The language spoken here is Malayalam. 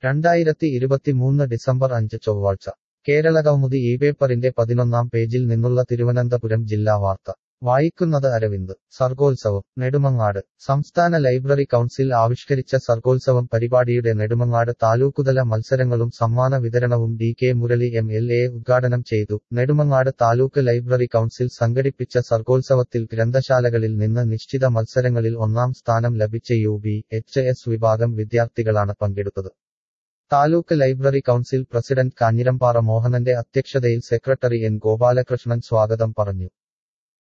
രണ്ടായിരത്തി ഇരുപത്തിമൂന്ന് ഡിസംബർ അഞ്ച് ചൊവ്വാഴ്ച കേരള കൗമുദി ഈ പേപ്പറിന്റെ പതിനൊന്നാം പേജിൽ നിന്നുള്ള തിരുവനന്തപുരം ജില്ലാ വാർത്ത വായിക്കുന്നത് അരവിന്ദ് സർഗോത്സവം നെടുമങ്ങാട് സംസ്ഥാന ലൈബ്രറി കൗൺസിൽ ആവിഷ്കരിച്ച സർഗോത്സവം പരിപാടിയുടെ നെടുമങ്ങാട് താലൂക്കുതല മത്സരങ്ങളും സമ്മാന വിതരണവും D K Murali M L A ഉദ്ഘാടനം ചെയ്തു നെടുമങ്ങാട് താലൂക്ക് ലൈബ്രറി കൗൺസിൽ സംഘടിപ്പിച്ച സർഗോത്സവത്തിൽ ഗ്രന്ഥശാലകളിൽ നിന്ന് നിശ്ചിത മത്സരങ്ങളിൽ ഒന്നാം സ്ഥാനം ലഭിച്ച യു ബി എച്ച് എസ് വിഭാഗം വിദ്യാർത്ഥികളാണ് പങ്കെടുത്തത് taluk library council president Kanjirampara മോഹനന്റെ അധ്യക്ഷതയിൽ സെക്രട്ടറി എൻ ഗോപാലകൃഷ്ണൻ സ്വാഗതം പറഞ്ഞു